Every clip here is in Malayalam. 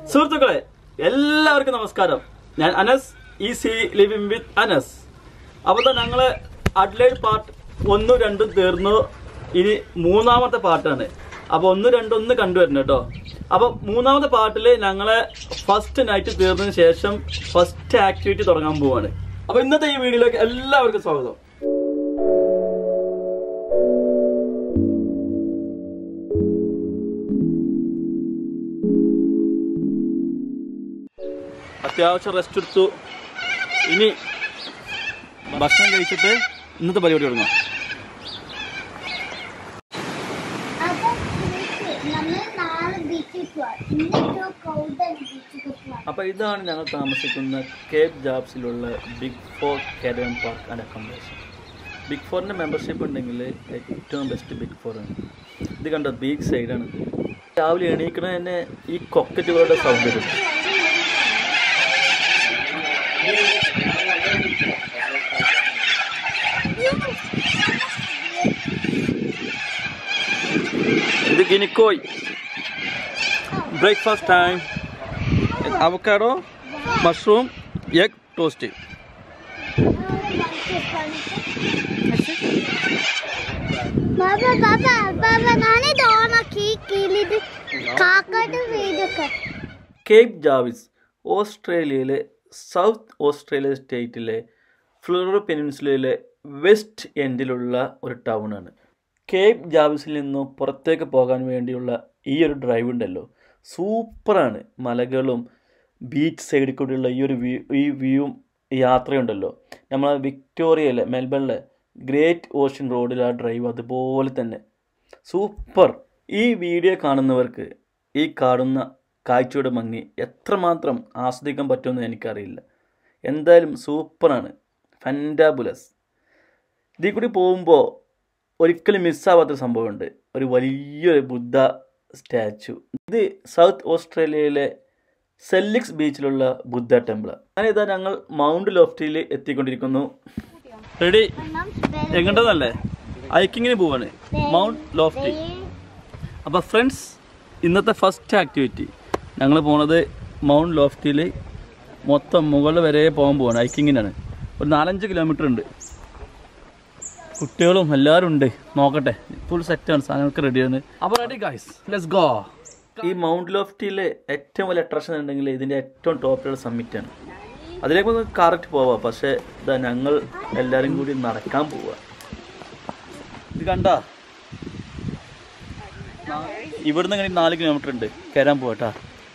സുഹൃത്തുക്കളെ എല്ലാവർക്കും നമസ്കാരം ഞാൻ Anas easy living with Anas അപ്പോൾ തന്നെ ഞങ്ങള് അഡ്ലൈഡ് പാർട്ട് ഒന്നും രണ്ടും തീർന്നു ഇനി മൂന്നാമത്തെ പാർട്ടാണ് അപ്പോൾ ഒന്ന് രണ്ടും ഒന്ന് കണ്ടുവരണം കേട്ടോ അപ്പോൾ മൂന്നാമത്തെ പാർട്ടിൽ ഞങ്ങളെ ഫസ്റ്റ് നൈറ്റ് തീർന്നതിന് ശേഷം ഫസ്റ്റ് ആക്ടിവിറ്റി തുടങ്ങാൻ പോവാണ് അപ്പോൾ ഇന്നത്തെ ഈ വീഡിയോയിലേക്ക് എല്ലാവർക്കും സ്വാഗതം അത്യാവശ്യം റെസ്റ്റ് എടുത്തു ഇനി ഭക്ഷണം കഴിച്ചിട്ട് ഇന്നത്തെ പരിപാടി തുടങ്ങാം അപ്പൊ നമ്മൾ നാളെ ബീച്ചിൽ പോവാം ഇന്നൊരു കൗതൽ ബീച്ചിൽ പോവാം അപ്പോൾ ഇതാണ് ഞങ്ങൾ താമസിക്കുന്ന കേപ്പ് ജാബ്സിലുള്ള Big Four caravan park and accommodation Big ഫോറിൻ്റെ മെമ്പർഷിപ്പ് ഉണ്ടെങ്കിൽ ഏറ്റവും ബെസ്റ്റ് ബിഗ് ഫോർ ആണ് ഇത് കണ്ടോ ബീച്ച് സൈഡാണ് രാവിലെ എണീക്കണ തന്നെ ഈ കൊക്കറ്റുകളുടെ സൗണ്ട് വരും ഇത് ഗിനിക്കോയ് breakfast time avocado mushroom egg toast ബാബ ബാബ ബാബ ഞാനിത് ഓണാക്കി കീഴിത് കാക്കയുടെ വീടൊക്കെ കേപ്പ് ജാവിസ് ഓസ്ട്രേലിയയിലെ സൗത്ത് ഓസ്ട്രേലിയ സ്റ്റേറ്റിലെ ഫ്ലോറ പെനിൻസുലയിലെ വെസ്റ്റ് എൻഡിലുള്ള ഒരു ടൗണാണ് കേപ്പ് ജാവിസിൽ നിന്നും പുറത്തേക്ക് പോകാൻ വേണ്ടിയുള്ള ഈ ഒരു ഡ്രൈവ് ഉണ്ടല്ലോ സൂപ്പറാണ് മലകളും ബീച്ച് സൈഡിൽ കൂടിയുള്ള ഈ ഒരു വ്യൂ ഈ വ്യൂവും യാത്രയുണ്ടല്ലോ നമ്മളെ വിക്ടോറിയയിലെ മെൽബണിലെ ഗ്രേറ്റ് ഓഷ്യൻ റോഡിൽ ആ ഡ്രൈവ് അതുപോലെ തന്നെ സൂപ്പർ ഈ വീഡിയോ കാണുന്നവർക്ക് ഈ കാണുന്ന കാഴ്ചയുടെ ഭംഗി എത്രമാത്രം ആസ്വദിക്കാൻ പറ്റുമെന്ന് എനിക്കറിയില്ല എന്തായാലും സൂപ്പറാണ് ഫൻറ്റാബുലസ് ഇതിൽ കൂടി പോകുമ്പോൾ ഒരിക്കലും മിസ്സാവാത്തൊരു സംഭവമുണ്ട് ഒരു വലിയൊരു ബുദ്ധ സ്റ്റാച്ചു ഇത് സൗത്ത് ഓസ്ട്രേലിയയിലെ സെല്ലിക്സ് ബീച്ചിലുള്ള ബുദ്ധ ടെമ്പിൾ ഞാനിതാ ഞങ്ങൾ മൗണ്ട് ലോഫ്റ്റിയിൽ എത്തിക്കൊണ്ടിരിക്കുന്നു റെഡി എങ്ങോട്ടതല്ലേ ഹൈക്കിങ്ങിന് പോവാണ് മൗണ്ട് ലോഫ്റ്റി അപ്പോൾ ഫ്രണ്ട്സ് ഇന്നത്തെ ഫസ്റ്റ് ആക്ടിവിറ്റി ഞങ്ങൾ പോണത് മൗണ്ട് ലോഫ്റ്റിയിൽ മൊത്തം മുകളിൽ വരെ പോകാൻ പോവാണ് ഹൈക്കിങ്ങിനാണ് ഒരു നാലഞ്ച് കിലോമീറ്റർ ഉണ്ട് കുട്ടികളും എല്ലാവരും ഉണ്ട് നോക്കട്ടെ ഫുൾ സെറ്റാണ് സാധനങ്ങൾക്ക് റെഡിയാണ് അപ്പോൾ റെഡി ഗൈസ് ലെറ്റ്സ് ഗോ ഈ മൗണ്ട് ലോഫ്റ്റിയിലെ ഏറ്റവും വലിയ അട്രാക്ഷൻ ഉണ്ടെങ്കിൽ ഇതിൻ്റെ ഏറ്റവും ടോപ്പിലുള്ള സമ്മിറ്റാണ് അതിലേക്ക് നമുക്ക് കറക്റ്റ് പോവാം പക്ഷേ ഇതാ ഞങ്ങൾ എല്ലാവരും കൂടി നടക്കാൻ പോവുക ഇത് കണ്ട ഇവിടുന്ന് ഇങ്ങനെ നാല് കിലോമീറ്റർ ഉണ്ട് കയറാൻ പോവാട്ടാ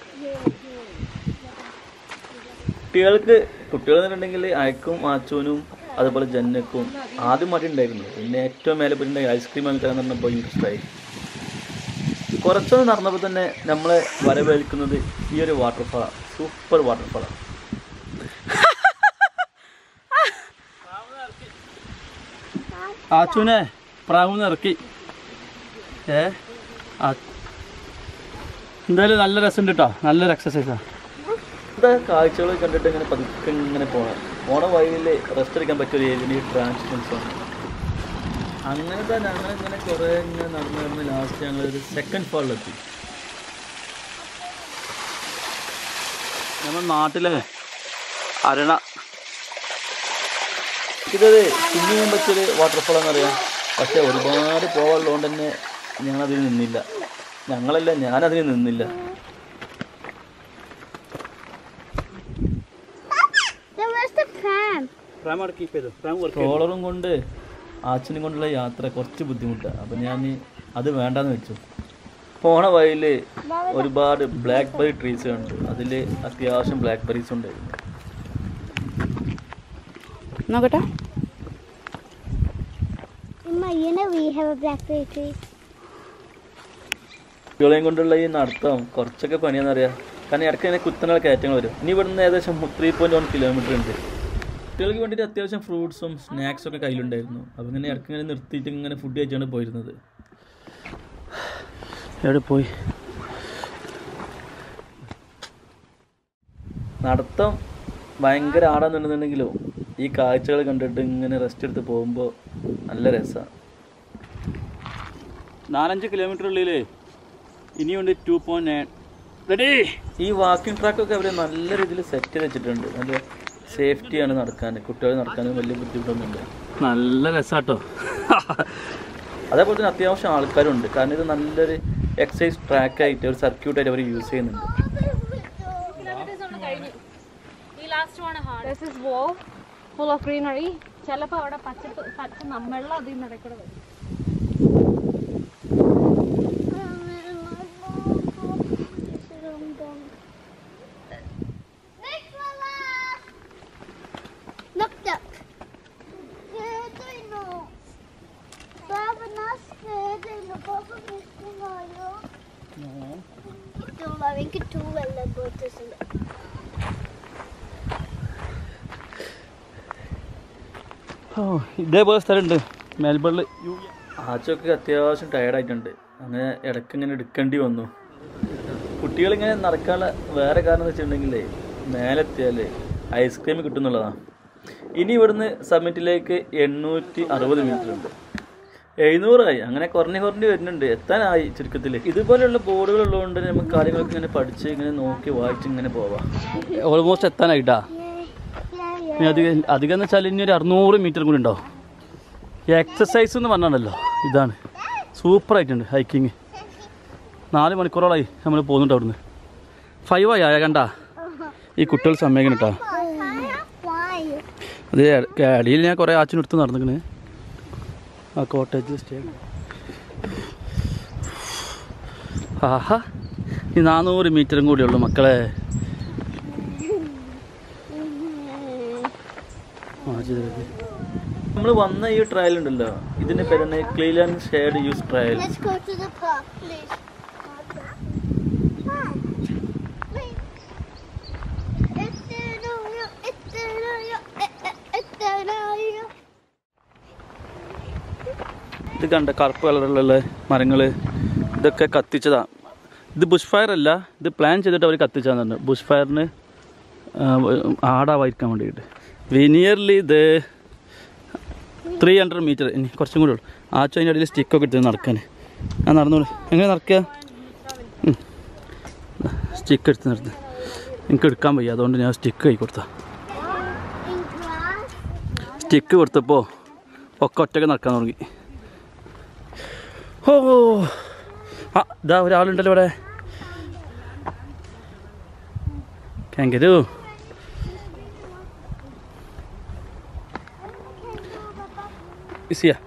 കുട്ടികൾക്ക് കുട്ടികൾ എന്നുണ്ടെങ്കിൽ അയക്കും ആച്ചൂനും അതുപോലെ ജന്നക്കും ആദ്യം മടി ഉണ്ടായിരുന്നു പിന്നെ ഏറ്റവും മേലെ പോയിട്ടുണ്ടെങ്കിൽ ഐസ്ക്രീം വാങ്ങിത്തരാൻ പറഞ്ഞപ്പോൾ ഇൻട്രസ്റ്റ് ആയി കുറച്ചൊന്ന് നടന്നപ്പോൾ തന്നെ നമ്മളെ വരവേൽക്കുന്നത് ഈ ഒരു വാട്ടർഫാളാണ് സൂപ്പർ വാട്ടർഫാളാണ് ആച്ചൂനെ പ്രാവുന്ന് ഇറക്കി ഏ ആ എന്തായാലും നല്ല രസമുണ്ട് കേട്ടോ നല്ലൊരു എക്സസൈസാണ് എന്താ കാഴ്ചകൾ കണ്ടിട്ട് ഇങ്ങനെ പതുക്കെ ഇങ്ങനെ പോകണം പോണ വഴിയിൽ റെസ്റ്റ് എടുക്കാൻ പറ്റിയ ഒരു ഏരിയ ട്രാൻസിഷൻ സോൺ അങ്ങനത്തെ ഞങ്ങൾ ഇങ്ങനെ കുറേ ഇങ്ങനെ നടന്ന് നടന്ന് ലാസ്റ്റ് ഞങ്ങൾ ഒരു സെക്കൻഡ് ഫാളിലെത്തി നമ്മുടെ നാട്ടിലെ അരണ ഇതൊരു സ്വിമ്മിങ് ചെയ്യാൻ പറ്റിയൊരു വാട്ടർഫോൾ എന്നറിയാം പക്ഷേ ഒരുപാട് പോകാനുള്ളതുകൊണ്ട് തന്നെ ഞങ്ങളതിൽ നിന്നില്ല ഞങ്ങളല്ല ഞാനതിന് നിന്നില്ല There was the pram. ട്രോളറും കൊണ്ട് ആച്ചനും കൊണ്ടുള്ള യാത്ര കുറച്ച് ബുദ്ധിമുട്ടാണ് അപ്പം ഞാൻ അത് വേണ്ടാന്ന് വെച്ചു പോണ വഴിയിൽ ഒരുപാട് ബ്ലാക്ക് ബെറി ട്രീസ് കണ്ടു അതിൽ അത്യാവശ്യം ബ്ലാക്ക് ബെറീസ് ഉണ്ടായിരുന്നു നോക്കട്ടെ Emma, you know we have a blackberry tree. കുട്ടികളെയും കൊണ്ടുള്ള ഈ നടത്തം കുറച്ചൊക്കെ പണിയാന്നറിയാം കാരണം ഇടയ്ക്ക് ഇങ്ങനെ കുത്തനുള്ള കയറ്റങ്ങൾ വരും ഇനി ഇവിടുന്ന് ഏകദേശം ത്രീ പോയിൻറ്റ് വൺ കിലോമീറ്റർ ഉണ്ട് കുട്ടികൾക്ക് വേണ്ടിയിട്ട് അത്യാവശ്യം ഫ്രൂട്ട്സും സ്നാക്സും ഒക്കെ കയ്യിലുണ്ടായിരുന്നു അപ്പോൾ ഇങ്ങനെ ഇടയ്ക്ക് ഇങ്ങനെ നിർത്തിയിട്ട് ഇങ്ങനെ ഫുഡ് കഴിച്ചാണ് പോയിരുന്നത് എവിടെ പോയി നടത്തം ഭയങ്കര ആടാന്നുണ്ടെന്നുണ്ടെങ്കിലും ഈ കാഴ്ചകൾ കണ്ടിട്ട് ഇങ്ങനെ റെസ്റ്റ് എടുത്ത് പോകുമ്പോൾ നല്ല രസമാണ് നാലഞ്ച് കിലോമീറ്റർ ഉള്ളിൽ ഇനിയുണ്ട് ടു പോയിൻറ്റ് നയൻ റെഡി ഈ വാക്കിംഗ് ട്രാക്കൊക്കെ അവർ നല്ല രീതിയിൽ സെറ്റ് ചെയ്ത് വെച്ചിട്ടുണ്ട് നല്ല സേഫ്റ്റിയാണ് നടക്കാൻ കുട്ടികൾ നടക്കാൻ വലിയ ബുദ്ധിമുട്ടൊന്നുമില്ല നല്ല രസാട്ടോ അതേപോലെ തന്നെ അത്യാവശ്യം ആൾക്കാരുണ്ട് കാരണം ഇത് നല്ലൊരു എക്സസൈസ് ട്രാക്കായിട്ട് ഒരു സർക്യൂട്ടായിട്ട് അവർ യൂസ് ചെയ്യുന്നുണ്ട് This is wall full of greenery. ചിലപ്പോൾ അവിടെ പച്ചപ്പ് പച്ച നമ്മളിലും അതിൽ നിന്ന് ഇടയ്ക്കൂടെ വരും Look, look. Skødeno. Baba, nå skødeno. Baba, visste jo. Det var ikke to eller båter som ഓ ഇതേപോലെ സ്ഥലമുണ്ട് മെൽബണിൽ ആച്ചൊക്കെ അത്യാവശ്യം ടയർഡായിട്ടുണ്ട് അങ്ങനെ ഇടയ്ക്ക് ഇങ്ങനെ എടുക്കേണ്ടി വന്നു കുട്ടികളിങ്ങനെ നടക്കാനുള്ള വേറെ കാരണം എന്ന് വെച്ചിട്ടുണ്ടെങ്കിലേ മേലെത്തിയാൽ ഐസ്ക്രീം കിട്ടുന്നുള്ളതാണ് ഇനി ഇവിടുന്ന് സമ്മിറ്റിലേക്ക് എണ്ണൂറ്റി അറുപത് മീറ്റർ ഉണ്ട് എഴുന്നൂറായി അങ്ങനെ കുറഞ്ഞ് കുറഞ്ഞ് വരുന്നുണ്ട് എത്താനായി ചുരുക്കത്തിൽ ഇതുപോലെയുള്ള ബോർഡുകൾ ഉള്ളതുകൊണ്ട് നമുക്ക് കാര്യങ്ങളൊക്കെ ഇങ്ങനെ പഠിച്ച് ഇങ്ങനെ നോക്കി വായിച്ച് ഇങ്ങനെ പോവാം ഓൾമോസ്റ്റ് എത്താനായിട്ടാ ഇനി അധികം അധികം എന്ന് വെച്ചാൽ ഇനി ഒരു അറുന്നൂറ് മീറ്റർ കൂടി ഉണ്ടാവും ഈ എക്സസൈസ് എന്ന് പറഞ്ഞാണല്ലോ ഇതാണ് സൂപ്പറായിട്ടുണ്ട് ഹൈക്കിങ് നാല് മണിക്കൂറോളായി നമ്മൾ പോകുന്നുണ്ട് അവിടുന്ന് ഫൈവ് ആയി ആയ കണ്ട ഈ കുട്ടികൾ സമ്മതിക്കണം കേട്ടോ Why? അത് അടിയിൽ ഞാൻ കുറേ ആച്ചിനെടുത്ത് നടന്നിക്കണ് ആ കോട്ടേജ് സ്റ്റേ ആഹാ ഈ നാനൂറ് മീറ്ററും കൂടി ഉള്ളു മക്കളെ ആ ചെയ്ത് നമ്മൾ വന്ന ഈ ട്രയൽ ഉണ്ടല്ലോ ഇതിന്റെ പേരാണ് clean shared use trail Let's go to the park, please. ഇത് കണ്ട കറുപ്പ് കളറിലുള്ള മരങ്ങൾ ഇതൊക്കെ കത്തിച്ചതാ ഇത് ബുഷ് ഫയർ അല്ല ഇത് പ്ലാൻ ചെയ്തിട്ട് അവർ കത്തിച്ചതാണ് ബുഷ് ഫയറിന് ആടാവായിരിക്കാൻ വേണ്ടിയിട്ട് വിനിയർലി ഇത് ത്രീ ഹൺഡ്രഡ് മീറ്റർ ഇനി കുറച്ചും കൂടെ ഉള്ളു ആച്ചോ അതിൻ്റെ ഇടയിൽ സ്റ്റിക്കൊക്കെ എടുത്ത് നടക്കാൻ ഞാൻ നടന്നോളൂ എങ്ങനെ നടക്കുക സ്റ്റിക്ക് എടുത്ത് നടത്ത് എനിക്ക് എടുക്കാൻ വയ്യ അതുകൊണ്ട് ഞാൻ സ്റ്റിക്ക് കൈ കൊടുത്ത സ്റ്റിക്ക് കൊടുത്തപ്പോൾ ഒക്കെ ഒറ്റയ്ക്ക് നടക്കാൻ തുടങ്ങി ഓ ആ ഇതാ ഒരാളുണ്ടല്ലോ ഇവിടെ കാങ്കരു ഈസിയാ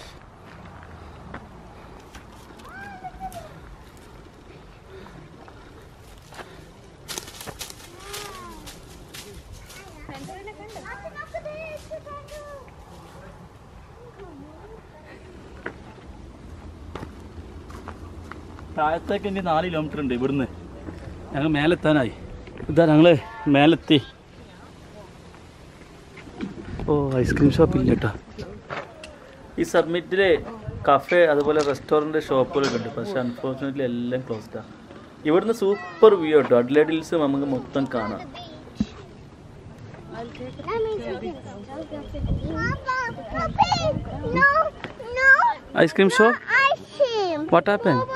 താഴത്തേക്ക് ഇനി നാല് കിലോമീറ്റർ ഉണ്ട് ഇവിടുന്ന് ഞങ്ങൾ മേലെത്താനായി ഇതാ ഞങ്ങൾ മേലെത്തി ഓ ഐസ്ക്രീം ഷോപ്പ് ഇല്ല കേട്ടോ ഈ സബ്മിറ്റിൽ കഫേ അതുപോലെ റെസ്റ്റോറൻറ്റ് ഷോപ്പുകളൊക്കെ ഉണ്ട് പക്ഷെ അൺഫോർച്ചുനേറ്റ്ലി എല്ലാം ക്ലോസ്ഡാണ് ഇവിടുന്ന് സൂപ്പർ വ്യൂ കേട്ടോ അഡ്ലൈഡ് ഹിൽസ് നമുക്ക് മൊത്തം കാണാം No, no, ice cream shop ice cream. What ആപ്പൻ No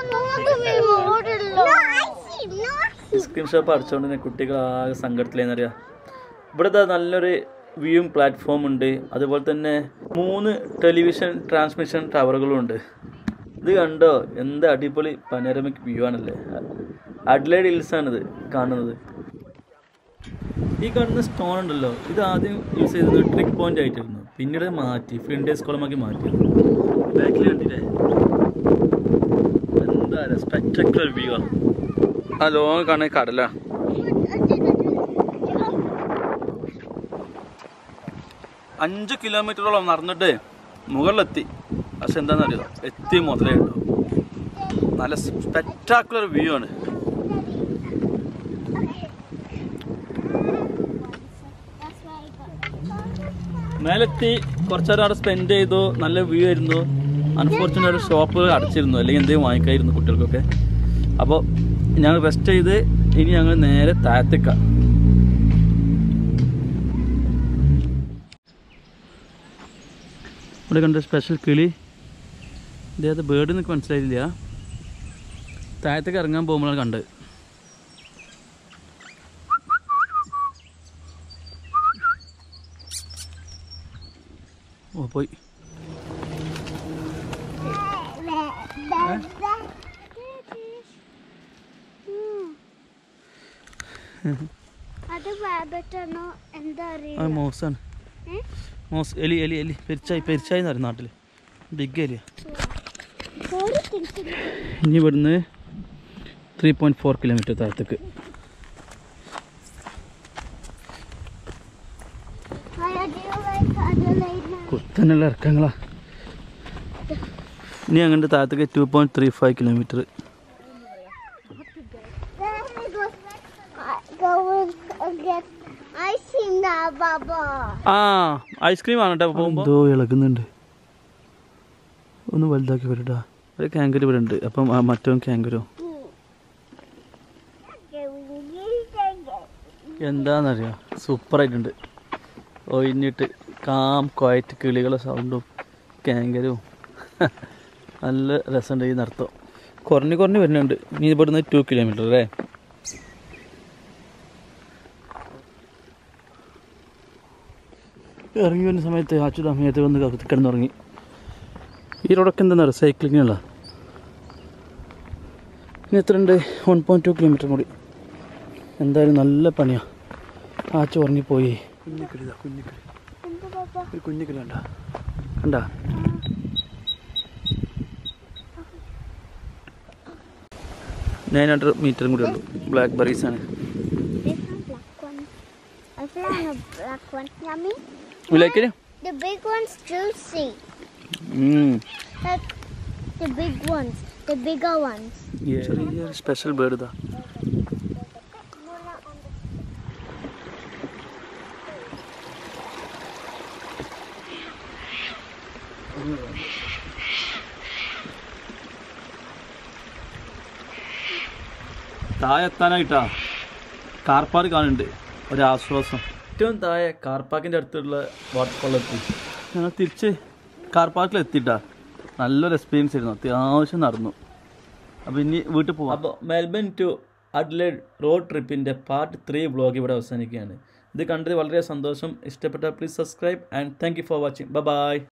ice cream, no ice ice cream shop അടച്ചുകൊണ്ട് തന്നെ കുട്ടികൾ ആകെ സങ്കടത്തിലേന്നറിയാം ഇവിടെ ദാ നല്ലൊരു വ്യൂവും പ്ലാറ്റ്ഫോം ഉണ്ട് അതുപോലെ തന്നെ മൂന്ന് ടെലിവിഷൻ ട്രാൻസ്മിഷൻ ടവറുകളും ഉണ്ട് ഇത് കണ്ടോ എന്ത് അടിപൊളി പനോരമിക് വ്യൂ ആണല്ലേ അഡ്ലൈഡ് ഹിൽസ് ആണിത് കാണുന്നത് ഈ കാണുന്ന സ്റ്റോൺ ഉണ്ടല്ലോ ഇത് ആദ്യം യൂസ് ചെയ്തത് ട്രിക്ക് പോയിന്റ് ആയിട്ടിരുന്നു പിന്നീട് മാറ്റി ഫ്രിൻഡേസ് കുളമാക്കി മാറ്റി ബാക്കിൽ കണ്ടില്ലേ എന്താ സ്പെക്ടക്കുലർ വ്യൂ ആണ് ആ ലോങ് കാണുന്ന കടല അഞ്ച് കിലോമീറ്ററോളം നടന്നിട്ട് മുകളിലെത്തി പക്ഷെ എന്താണെന്നറിയോ എത്തി മുതലേ ഉള്ളൂ നല്ല സ്പെക്ടാക്കുലർ വ്യൂ ആണ് മേലെത്തി കുറച്ചേരം അവിടെ സ്പെൻഡ് ചെയ്തു നല്ല വ്യൂ ആയിരുന്നു അൺഫോർച്ചുനേറ്റ് ഷോപ്പുകൾ അടച്ചിരുന്നു അല്ലെങ്കിൽ എന്തെങ്കിലും വാങ്ങിക്കായിരുന്നു കുട്ടികൾക്കൊക്കെ അപ്പോൾ ഞങ്ങൾ റെസ്റ്റ് ചെയ്ത് ഇനി ഞങ്ങൾ നേരെ താഴത്തേക്കാം ഇവിടെ കണ്ട സ്പെഷ്യൽ കിളി ഇതേത് ബേർഡ് എനിക്ക് മനസ്സിലായില്ല താഴത്തേക്ക് ഇറങ്ങാൻ പോകുമ്പോഴാണ് കണ്ടത് പോയി അത് റാബറ്റ് ആണോ എന്താ അത് അറിയില്ല മോസാണ് ഏ? മോസ് എലി എലി എലി പെരിച്ചായി പെരിച്ചായി എന്ന് പറയും നാട്ടിൽ ബിഗ് എലിയ ഒരു തിങ്സ് ഇനി ഇവിടുന്ന് ത്രീ പോയിൻറ്റ് ഫോർ കിലോമീറ്റർ താഴത്തേക്ക് കുത്തനുള്ള ഇറക്കങ്ങളാ ഇനി അങ്ങോട്ട് താഴത്തേക്ക് two point three five kilometre ആ ഐസ്ക്രീം ആണ് കേട്ടോ പോകുമ്പോൾ എന്തോ ഇളകുന്നുണ്ട് ഒന്ന് വലുതാക്കി വരട്ടാ ഒരു കാങ്കര് ഇവിടെ ഉണ്ട് അപ്പം ആ മറ്റോ കാങ്കരോ എന്താണെന്നറിയാം സൂപ്പറായിട്ടുണ്ട് ഒഴിഞ്ഞിട്ട് കാം ക്വയറ്റ് കിളികളെ സൗണ്ടും കാങ്കരും നല്ല രസമുണ്ട് ഈ നടത്തം കുറഞ്ഞ് കുറഞ്ഞ് വരുന്നുണ്ട് ഇനി ഇവിടുന്ന് ടു കിലോമീറ്റർ അല്ലേ ഇറങ്ങി വരുന്ന സമയത്ത് അച്യുത അമ്മയത്ത് വന്ന് കത്തി കിടന്നുറങ്ങി ഈ റോഡൊക്കെ എന്താ സൈക്ലിങ്ങിനുള്ള ഇനി എത്ര ഉണ്ട് വൺ പോയിൻറ്റ് ടു കിലോമീറ്റർ കൂടി എന്തായാലും നല്ല പണിയാണ് ആച്ചു ഉറങ്ങിപ്പോയി കുഞ്ഞിക്കിളിതാ കുഞ്ഞിക്കിളി ഒരു കുഞ്ഞിക്കിളി കണ്ട കണ്ട നയൻ ഹൺഡ്രഡ് മീറ്ററും കൂടി ഉള്ളൂ ബ്ലാക്ക് ബെറീസ് ആണ് I found a black one. Yummy. വിലക്കില് The big one's juicy. Like the big ones, the bigger ones. ചെറിയൊരു സ്പെഷ്യൽ ബേർഡ് ഇതാ താഴെ എത്താനായിട്ടാ കാർ പാർക്ക് കാണുന്നുണ്ട് ഒരാശ്വാസം ഏറ്റവും താഴെ കാർ പാർക്കിൻ്റെ അടുത്തുള്ള വാട്ടർഫോൾ എത്തി ഞങ്ങൾ തിരിച്ച് കാർ പാർക്കിൽ എത്തിയിട്ടാ നല്ലൊരു എക്സ്പീരിയൻസ് ആയിരുന്നു അത്യാവശ്യം നടന്നു അപ്പോൾ ഇനി വീട്ടിൽ പോവാം അപ്പോൾ മെൽബൺ ടു അഡ്ലേഡ് റോഡ് ട്രിപ്പിൻ്റെ പാർട്ട് ത്രീ വ്ളോഗ് ഇവിടെ അവസാനിക്കുകയാണ് ഇത് കണ്ടത് വളരെ സന്തോഷം ഇഷ്ടപ്പെട്ട please subscribe and thank you for watching by